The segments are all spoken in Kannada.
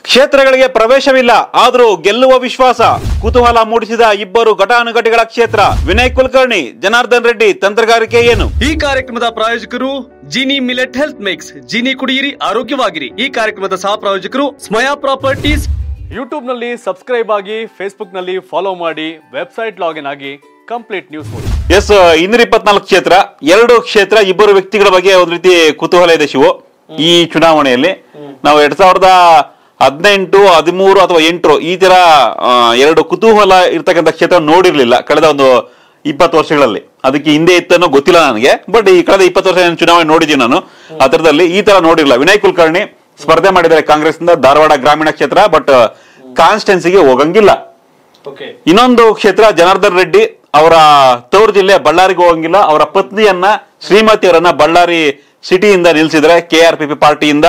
ಕ್ಷೇತ್ರಗಳಿಗೆ ಪ್ರವೇಶವಿಲ್ಲ ಆದರೂ ಗೆಲ್ಲುವ ವಿಶ್ವಾಸ ಕುತೂಹಲ ಮೂಡಿಸಿದ ಇಬ್ಬರು ಘಟಾನುಘಟಿಗಳ ಕ್ಷೇತ್ರ ವಿನಯ್ ಕುಲಕರ್ಣಿ ಜನಾರ್ದನ್ ರೆಡ್ಡಿ ತಂತ್ರಗಾರಿಕೆ ಏನು ಈ ಕಾರ್ಯಕ್ರಮದ ಪ್ರಾಯೋಜಕರು Gini millet health mix Gini ಕುಡಿಯಿರಿ ಆರೋಗ್ಯವಾಗಿರಿ ಈ ಕಾರ್ಯಕ್ರಮದ ಸಹ ಪ್ರಾಯೋಜಕರು ಸ್ಮಯಾ ಪ್ರಾಪರ್ಟೀಸ್ ಯೂಟ್ಯೂಬ್ ನಲ್ಲಿ ಸಬ್ಸ್ಕ್ರೈಬ್ ಆಗಿ ಫೇಸ್ಬುಕ್ ನಲ್ಲಿ ಫಾಲೋ ಮಾಡಿ ವೆಬ್ಸೈಟ್ ಲಾಗಿನ್ ಆಗಿ ಕಂಪ್ಲೀಟ್ ನ್ಯೂಸ್ ನೋಡಿ ಎಸ್ ಇನ್ನೂರ ಇಪ್ಪತ್ನಾಲ್ಕು ಕ್ಷೇತ್ರ ಎರಡು ಕ್ಷೇತ್ರ ಇಬ್ಬರು ವ್ಯಕ್ತಿಗಳ ಬಗ್ಗೆ ಒಂದ್ ರೀತಿ ಕುತೂಹಲ ಇದೆ ಶಿವು ಈ ಚುನಾವಣೆಯಲ್ಲಿ ನಾವು ಎರಡ್ ಸಾವಿರದ ಹದಿನೆಂಟು ಹದಿಮೂರು ಅಥವಾ ಎಂಟು ಈ ತರ ಆ, ಎರಡು ಕುತೂಹಲ ಇರ್ತಕ್ಕಂಥ ಕ್ಷೇತ್ರ ನೋಡಿರ್ಲಿಲ್ಲ ಕಳೆದ ಒಂದು ಇಪ್ಪತ್ತು ವರ್ಷಗಳಲ್ಲಿ ಅದಕ್ಕೆ ಹಿಂದೆ ಇತ್ತನ್ನೋ ಗೊತ್ತಿಲ್ಲ ನನಗೆ ಬಟ್ ಈ ಕಳೆದ ಇಪ್ಪತ್ತು ವರ್ಷ ಏನ್ ಚುನಾವಣೆ ನೋಡಿದ್ದೀನಿ ನಾನು ಆ ಥರದಲ್ಲಿ ಈ ತರ ನೋಡಿರಲಿಲ್ಲ ವಿನಯ್ ಕುಲಕರ್ಣಿ ಸ್ಪರ್ಧೆ ಮಾಡಿದ್ದಾರೆ ಕಾಂಗ್ರೆಸ್ನಿಂದ ಧಾರವಾಡ ಗ್ರಾಮೀಣ ಕ್ಷೇತ್ರ ಬಟ್ ಕಾನ್ಸ್ಟೆನ್ಸಿಗೆ ಹೋಗಂಗಿಲ್ಲ ಓಕೆ ಇನ್ನೊಂದು ಕ್ಷೇತ್ರ ಜನಾರ್ದನ್ ರೆಡ್ಡಿ ಅವರ ತವರು ಜಿಲ್ಲೆ ಬಳ್ಳಾರಿಗೆ ಹೋಗಂಗಿಲ್ಲ ಅವರ ಪತ್ನಿಯನ್ನ ಶ್ರೀಮತಿಯವರನ್ನ ಬಳ್ಳಾರಿ ಸಿಟಿಯಿಂದ ನಿಲ್ಸಿದ್ರೆ ಕೆ ಆರ್ ಪಿ ಪಿ ಪಾರ್ಟಿಯಿಂದ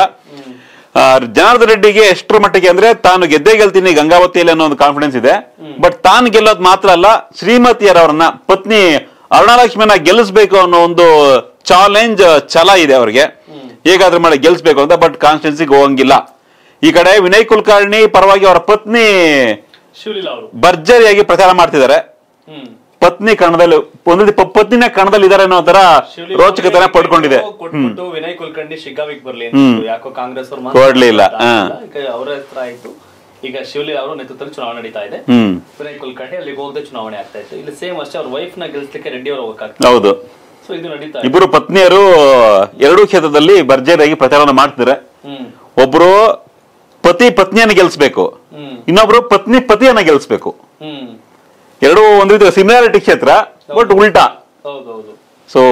ಆ, ಜನಾರ್ದನ್ ರೆಡ್ಡಿಗೆ ಎಷ್ಟರ ಮಟ್ಟಿಗೆ ಅಂದ್ರೆ ತಾನು ಗೆದ್ದೇ ಗೆಲ್ತೀನಿ ಗಂಗಾವತಿಯಲ್ಲಿ ಅನ್ನೋ ಒಂದು ಕಾನ್ಫಿಡೆನ್ಸ್ ಇದೆ ಬಟ್ ತಾನು ಗೆಲ್ಲೋದು ಮಾತ್ರ ಅಲ್ಲ ಶ್ರೀಮತಿಯರವರನ್ನ ಪತ್ನಿ ಅರುಣಾಲಕ್ಷ್ಮಿನ ಗೆಲ್ಲಿಸ್ಬೇಕು ಅನ್ನೋ ಒಂದು ಚಾಲೆಂಜ್ ಛಲ ಇದೆ ಅವ್ರಿಗೆ ಹೇಗಾದ್ರೂ ಮಾಡಿ ಗೆಲ್ಲಿಸ್ಬೇಕು ಅಂತ ಬಟ್ ಕಾನ್ಸ್ಟಿಟ್ಯೂನ್ಸಿಗೆ ಹೋಗಂಗಿಲ್ಲ ಈ ಕಡೆ ವಿನಯ್ ಕುಲಕರ್ಣಿ ಪರವಾಗಿ ಅವರ ಪತ್ನಿ ಶಿವಲೀಲಾ ಅವರು ಭರ್ಜರಿಯಾಗಿ ಪ್ರಚಾರ ಮಾಡ್ತಿದ್ದಾರೆ ಹ್ಮ್ ಪತ್ನಿ ಕಣದಲ್ಲಿ ಒಂದು ರೀತಿ ಪ- ಪತ್ನಿನೇ ಕಣದಲ್ಲಿ ಇದಾರೆ ಅನ್ನೋ ತರ ಶಿವಲೀಲಾ ರೋಚಕತನ ಅವ್ರಿಗೆ ಪಡ್ಕೊಂಡಿದೆ ಕೊಟ್ಬಿಟ್ಟು ವಿನಯ್ ಕುಲಕರ್ಣಿ ಶಿಗ್ಗಾವಿಗೆ ಬರ್ಲಿ ಅಂತ ಹ್ಮ್. ಇತ್ತು. ಯಾಕೋ ಕಾಂಗ್ರೆಸ್ ಅವ್ರು ಕೊಡ್ಲಿಲ್ಲ, ಹಾ. ಅವರ ಹತ್ರ ಆಯ್ತು ಈಗ ಶಿವಲೀಲಾ ಅವರು ನೇತೃತ್ವದಲ್ಲಿ ಚುನಾವಣೆ ನಡೀತಾ ಇದೆ ಹ್ಮ್ ವಿನಯ್ ಕುಲಕರ್ಣಿ ಅಲ್ಲಿಗೆ ಹೋಗದೆ ಚುನಾವಣೆ ಆಗ್ತಾ ಇತ್ತು ಇಲ್ಲಿ ಸೇಮ್ ಅಷ್ಟೇ ಅವ್ರ ವೈಫ್ ನ ಗೆಲ್ಸ್ಲಿಕ್ಕೆ ರೆಡ್ಡಿ ಅವರು ಹೋಗಕ್ಕಾಗ್ತದೆ ಹೌದು ಸೊ ಇದು ನಡೀತಾ ಇದೆ ಇಬ್ಬರು ಪತ್ನಿಯರು ಎರಡೂ ಕ್ಷೇತ್ರದಲ್ಲಿ ಭರ್ಜರಿಯಾಗಿ ಪ್ರಚಾರವನ್ನು ಮಾಡ್ತಿದ್ದಾರೆ ಹ್ಮ್ ಒಬ್ರು ಪತಿ ಪತ್ನಿಯನ್ನ ಗೆಲ್ಸ್ಬೇಕು ಹ್ಮ್ ಇನ್ನೊಬ್ರು ಪತ್ನಿ ಪತಿಯನ್ನ ಗೆಲ್ಸ್ಬೇಕು ಹ್ಮ್ ಎರಡು ಒಂದು ರೀತಿ ಸಿಮಿಲಾರಿಟಿ ಕ್ಷೇತ್ರ ಬಟ್ ಉಲ್ಟಾ ಹೌದೌದು ಸೊ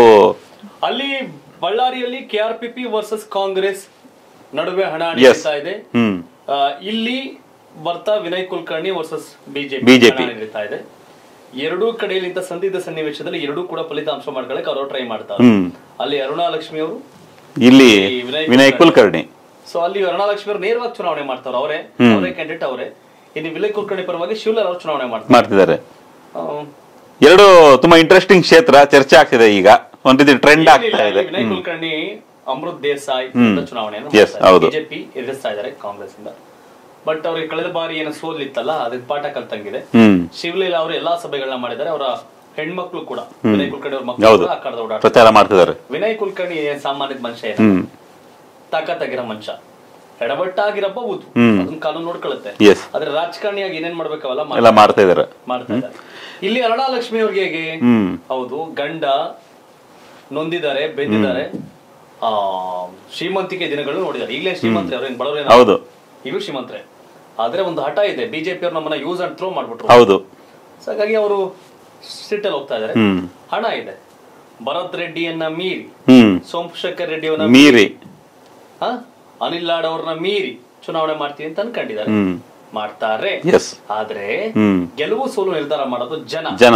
ಅಲ್ಲಿ ಬಳ್ಳಾರಿಯಲ್ಲಿ K R P P versus Congress ನಡುವೆ ಹಣಾಹಣಿ Yes. ನಡೀತಾ ಇದೆ ಹ್ಮ್ ಆ, ಇಲ್ಲಿ ಬರ್ತಾ Vinay Kulkarni versus BJP BJP. ನಡೀತಾ ಇದೆ ಎರಡೂ ಕಡೆಯಲ್ಲಿ ಇಂಥ ಸಂದಿಗ್ಧ ಸನ್ನಿವೇಶದಲ್ಲಿ ಎರಡೂ ಕೂಡ ಫಲಿತಾಂಶ ಮಾಡ್ಕೊಳಕ್ಕೆ ಅವರು ಟ್ರೈ ಮಾಡ್ತಾರೆ ಹ್ಮ್ ಅಲ್ಲಿ ಅರುಣಾಲಕ್ಷ್ಮಿ ಅವರು ಇಲ್ಲಿ ಈ ವಿನಯ್ ವಿನಯ್ ಕುಲಕರ್ಣಿ ಸೊ ಅಲ್ಲಿ ಅರುಣಾಲಕ್ಷ್ಮಿ ಅವರು ನೇರವಾಗಿ ಚುನಾವಣೆ ಮಾಡ್ತಾರೆ ಅವರೇ ಹ್ಮ್. ಅವರೇ ಕ್ಯಾಂಡಿಡೇಟ್ ಅವರೇ ಇಲ್ಲಿ ವಿನಯ್ ಕುಲಕರ್ಣಿ ಪರವಾಗಿ ಶಿವಲಾಲ್ ಅವರು ಚುನಾವಣೆ ಮಾಡ್ತಾರೆ ಮಾಡ್ತಿದ್ದಾರೆ ಆ, ಎರಡು ತುಂಬಾ ಇಂಟ್ರೆಸ್ಟಿಂಗ್ ಕ್ಷೇತ್ರ ಚರ್ಚೆ ಆಗ್ತಿದೆ ಈಗ ಒಂದ್ ರೀತಿ ಟ್ರೆಂಡ್ ಏನಿಲ್ಲ, ಆಗ್ತಾ ಇದೆ ವಿನಯ್ ಹ್ಮ್. ಕುಲಕರ್ಣಿ ಅಮೃತ್ ದೇಸಾಯಿ ಹ್ಮ್. ಚುನಾವಣೆಯನ್ನು Yes, ಹೌದು. ಬಿಜೆಪಿ ಎದುರಿಸ್ತಾ ಇದ್ದಾರೆ ಕಾಂಗ್ರೆಸ್ ಇಂದ ಬಟ್ ಅವ್ರಿಗೆ ಕಳೆದ ಬಾರಿ ಏನೋ ಸೋಲಿತ್ತಲ್ಲ ಅದಕ್ಕೆ ಪಾಠ ಕಲ್ತಂಗಿದೆ ಹ್ಮ್ ಶಿವಲೀಲಾ ಅವರು ಎಲ್ಲಾ ಸಭೆಗಳನ್ನ ಮಾಡಿದ್ದಾರೆ ಅವರ ಹೆಣ್ಮಕ್ಳು ಕೂಡ ವಿನಯ್ ಕುಲಕರ್ಣಿ ಅವ್ರ ಮಕ್ಕಳು ಹೌದು ಕೂಡ ಆ ಕಡೆದ ಓಡಾಡ್ತಾರೆ ಪ್ರಚಾರ ಮಾಡ್ತಿದ್ದಾರೆ ವಿನಯ್ ಕುಲಕರ್ಣಿ ಏನ್ ಸಾಮಾನ್ಯದ ಮನುಷ್ಯ ಏನ ಹ್ಮ್ ತಾಕತ್ತಾಗಿರೋ ಮನುಷ್ಯ ಎಡಬಟ್ಟಾಗಿರಬಹುದು ಹ್ಮ್. ಅದನ್ನ ಕಾನೂನು ನೋಡ್ಕೊಳ್ಳುತ್ತೆ ಎಸ್ ಆದ್ರೆ ರಾಜಕಾರಣಿಯಾಗಿ ಏನೇನ್ ಮಾಡ್ಬೇಕವಲ್ಲ ಮಾಡ್- ಎಲ್ಲ ಮಾಡ್ತಾ ಇದಾರೆ ಮಾಡ್ತಾ ಇದ್ದಾರೆ ಇಲ್ಲಿ ಅರುಣಾಲಕ್ಷ್ಮಿ ಅವ್ರಿಗೆ ಹೇಗೆ ಹ್ಮ್ ಹೌದು ಗಂಡ ನೊಂದಿದ್ದಾರೆ ಬೆಂದಿದ್ದಾರೆ ಆ ಶ್ರೀಮಂತಿಕೆ ದಿನಗಳು ನೋಡಿದ್ದಾರೆ ಈಗಲೇ ಶ್ರೀಮಂತ್ರಿ ಅವ್ರೇನ್ ಬಡವರೇನ ಹೌದು ಈಗಲೂ ಶ್ರೀಮಂತ್ರೆ ಆದ್ರೆ ಒಂದು ಹಠ ಇದೆ ಬಿಜೆಪಿ ಅವ್ರು ನಮ್ಮನ್ನ ಯೂಸ್ ಅಂಡ್ ಥ್ರೋ ಮಾಡ್ಬಿಟ್ರು ಹೌದು So ಹಾಗಾಗಿ ಅವರು ಸಿಟ್ಟಲ್ಲಿ ಹೋಗ್ತಾ ಇದಾರೆ ಹ್ಮ್ ಹಣ ಇದೆ ಭರತ್ ರೆಡ್ಡಿಯನ್ನ ಮೀರಿ ಹ್ಮ್ ಸೋಮಶೇಖರ್ ರೆಡ್ಡಿ ಅವರನ್ನ ಮೀರಿ ಹ? ಅನಿಲ್ ಲಾಡ್ ಅವ್ರನ್ನ ಮೀರಿ ಚುನಾವಣೆ ಮಾಡ್ತೀವಿ ಅಂತ ಅನ್ಕೊಂಡಿದ್ದಾರೆ ಹ್ಮ್ ಮಾಡ್ತಾರೆ ಎಸ್ ಆದ್ರೆ ಹ್ಮ್ ಗೆಲುವು ಸೋಲು ನಿರ್ಧಾರ ಮಾಡೋದು ಜನ ಜನ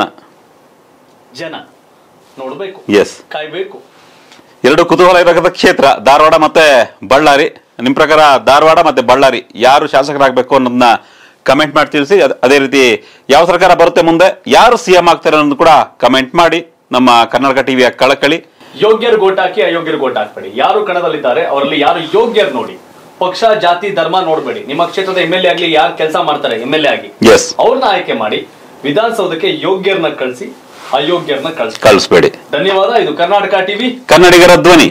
ಜನ ನೋಡ್ಬೇಕು ಎಸ್ ಕಾಯ್ಬೇಕು ಎರಡು ಕುತೂಹಲ ಇರತಕ್ಕಂಥ ಕ್ಷೇತ್ರ ಧಾರವಾಡ ಮತ್ತೆ ಬಳ್ಳಾರಿ ನಿಮ್ ಪ್ರಕಾರ ಧಾರವಾಡ ಮತ್ತೆ ಬಳ್ಳಾರಿ ಯಾರು ಶಾಸಕರಾಗಬೇಕು ಅನ್ನೋದನ್ನ ಕಮೆಂಟ್ ಮಾಡಿ ತಿಳಿಸಿ ಅದ್- ಅದೇ ರೀತಿ ಯಾವ ಸರ್ಕಾರ ಬರುತ್ತೆ ಮುಂದೆ ಯಾರು ಸಿಎಂ ಆಗ್ತಾರೆ ಅನ್ನೋದು ಕೂಡ ಕಮೆಂಟ್ ಮಾಡಿ ನಮ್ಮ ಕರ್ನಾಟಕ ಟಿವಿಯ ಕಳಕಳಿ ಯೋಗ್ಯರು ಗೋಟ್ ಹಾಕಿ ಅಯೋಗ್ಯರು ಗೋಟ್ ಹಾಕ್ಬೇಡಿ ಯಾರು ಕಣದಲ್ಲಿದ್ದಾರೆ ಅವರಲ್ಲಿ ಯಾರು ಯೋಗ್ಯರು ನೋಡಿ ಪಕ್ಷ ಜಾತಿ ಧರ್ಮ ನೋಡ್ಬೇಡಿ ನಿಮ್ಮ ಕ್ಷೇತ್ರದ ಎಂ ಎಲ್ ಎ ಆಗ್ಲಿ ಯಾರು ಕೆಲಸ ಮಾಡ್ತಾರೆ ಎಂ ಎಲ್ ಎ ಆಗಿ ಎಸ್ ಅವ್ರನ್ನ ಆಯ್ಕೆ ಮಾಡಿ ವಿಧಾನಸೌಧಕ್ಕೆ ಯೋಗ್ಯರನ್ನ ಕಳಿಸಿ ಅಯೋಗ್ಯರನ್ನ ಕಳಿಸಿ ಕಳಿಸ್ಬೇಡಿ ಧನ್ಯವಾದ ಇದು ಕರ್ನಾಟಕ ಟಿವಿ ಕನ್ನಡಿಗರ ಧ್ವನಿ